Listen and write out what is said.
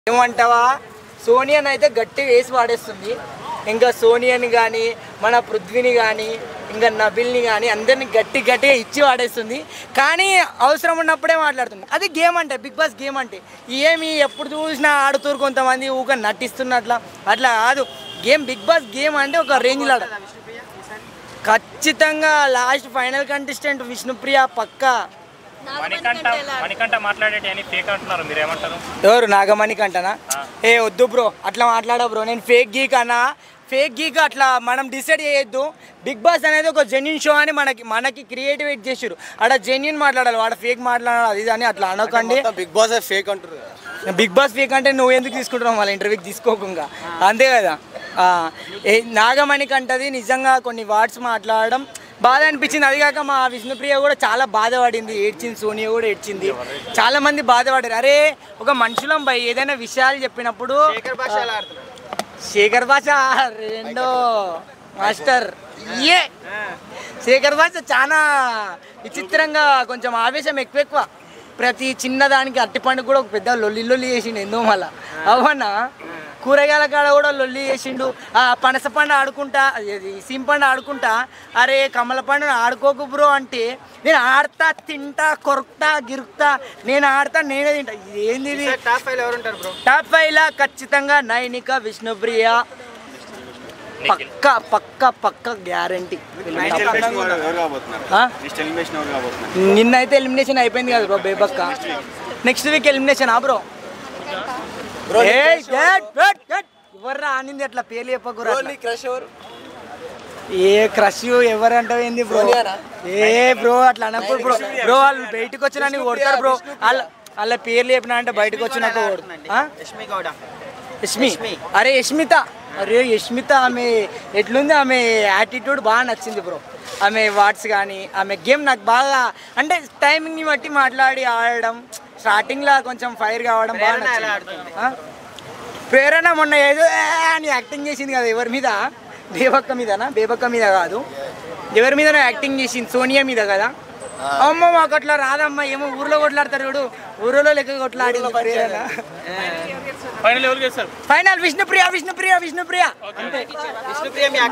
ఏమంటావా సోనియాని అయితే గట్టిగా వేసి వాడేస్తుంది ఇంకా సోనియాని కానీ మన పృథ్వీని కానీ ఇంకా నబిల్ని కానీ అందరిని గట్టి గట్టిగా ఇచ్చి వాడేస్తుంది కానీ అవసరం ఉన్నప్పుడే మాట్లాడుతుంది అది గేమ్ అంటే బిగ్ బాస్ గేమ్ అంటే ఏమి ఎప్పుడు చూసినా ఆడుతూరు కొంతమంది ఊక నటిస్తున్నట్ల అట్లా కాదు గేమ్ బిగ్ బాస్ గేమ్ అంటే ఒక రేంజ్లో ఆడ ఖచ్చితంగా లాస్ట్ ఫైనల్ కంటెస్టెంట్ విష్ణుప్రియ పక్కా మణికంఠ మణికంఠ మాట్లాడేటి అని ఫేక్ అంటున్నారు మీరు ఏమంటారు ఎవరు నాగమణి కంటనా ఏ వద్దు బ్రో అట్లా మాట్లాడ బ్రో నేను ఫేక్ గీక్ అన్నా ఫేక్ గీక్ అట్లా మనం డిసైడ్ చేయొద్దు బిగ్ బాస్ అనేది ఒక జెన్యున్ షో అని మనకి మనకి క్రియేటివేట్ చేసారు అక్కడ జెన్యున్ మాట్లాడాలి వాడు ఫేక్ మాట్లాడాలి అది ఇది అని అట్లా అనకండి బిగ్ బాస్ ఫేక్ అంటారు కదా బిగ్ బాస్ ఫేక్ అంటే నువ్వు ఎందుకు తీసుకుంటున్నావు వాళ్ళ ఇంటర్వ్యూకి తీసుకోకుండా అంతే కదా ఆ, ఏ నాగమణి కంటది నిజంగా కొన్ని వర్డ్స్ మాట్లాడడం బాధ అనిపించింది అది కాక మా విష్ణుప్రియ కూడా చాలా బాధపడింది ఏడ్చింది సోనియా కూడా ఏడ్చింది చాలా మంది బాధపడారు అరే ఒక మనుషులం భయ్ ఏదైనా విషయాలు చెప్పినప్పుడు శేఖర్ భాష రెండో మాస్టర్ ఏ శేఖర్ భాష చాలా విచిత్రంగా కొంచెం ఆవేశం ఎక్కువ ఎక్కువ ప్రతి చిన్నదానికి అట్టిపండు కూడా ఒక పెద్ద లొల్లి లొల్లి చేసిండు ఎందో మళ్ళా అవునా కూరగాయల కాడ కూడా లొల్లి చేసిండు ఆ పనస పండు ఆడుకుంటా అది సీమ్ పండు ఆడుకుంటా అరే కమల పండు ఆడుకోకు బ్రో అంటే నేను ఆడతా తింటా కొరుకుతా గిరుకుతా నేను ఆడతా నేనే తింటా ఇది ఏంది ఇది టాప్ ఫైవ్ ఎవరు ఉంటారు బ్రో టాప్ ఫైవ్ లా ఖచ్చితంగా నైనిక విష్ణుప్రియ పక్క పక్క పక్క గ్యారంటీ ఎవరు కాబోతున్నారు నెక్స్ట్ ఎలిమినేషన్ ఎవరు కాబోతున్నారు నిన్నైతే ఎలిమినేషన్ అయిపోయింది కదా bro Bebakka next week elimination ఆ బ్రో ఎవర్రా ఆనింది అట్లా పేర్లు చెప్పకురా అట్లా. క్రష్ ఎవరు ఏ క్రష్ ఎవరు అంటావు ఏంది బ్రో సోనియానా? ఏ బ్రో అట్లా అన్నప్పుడు బ్రో బ్రో వాళ్ళు బయటకు వచ్చినా కొడతారు బ్రో వాళ్ళ వాళ్ళ పేర్లు చెప్పినా అంటే బయటకు వచ్చినాక కొడు ఆ? యష్మి గౌడ యష్మి అరే యష్మిత అరే యష్మిత ఆమె ఎట్లుంది ఆమె యాటిట్యూడ్ బాగా నచ్చింది బ్రో ఆమె వాట్స్ కానీ ఆమె గేమ్ నాకు బాగా అంటే టైమింగ్ని బట్టి మాట్లాడి ఆడడం స్టార్టింగ్లో కొంచెం ఫైర్ కావడం బాగా నచ్చింది ఆ? ప్రేరణ మొన్న ఏదో "ఏ" అని యాక్టింగ్ చేసింది కదా ఎవరి మీద బేబక్క మీదనా బేబక్క మీద కాదు ఎవరి మీద యాక్టింగ్ చేసింది సోనియా మీద కదా అమ్మ మాకు అట్లా రాదమ్మా ఏమో ఊర్లో కొట్లాడతారు చూడు ఊర్లో లెక్క కొట్లాడింది ప్రేరణ ఫైనల్ ఎవరు చేస్తారు ఫైనల్ విష్ణుప్రియ విష్ణుప్రియ విష్ణుప్రియ విష్ణుప్రియ మీ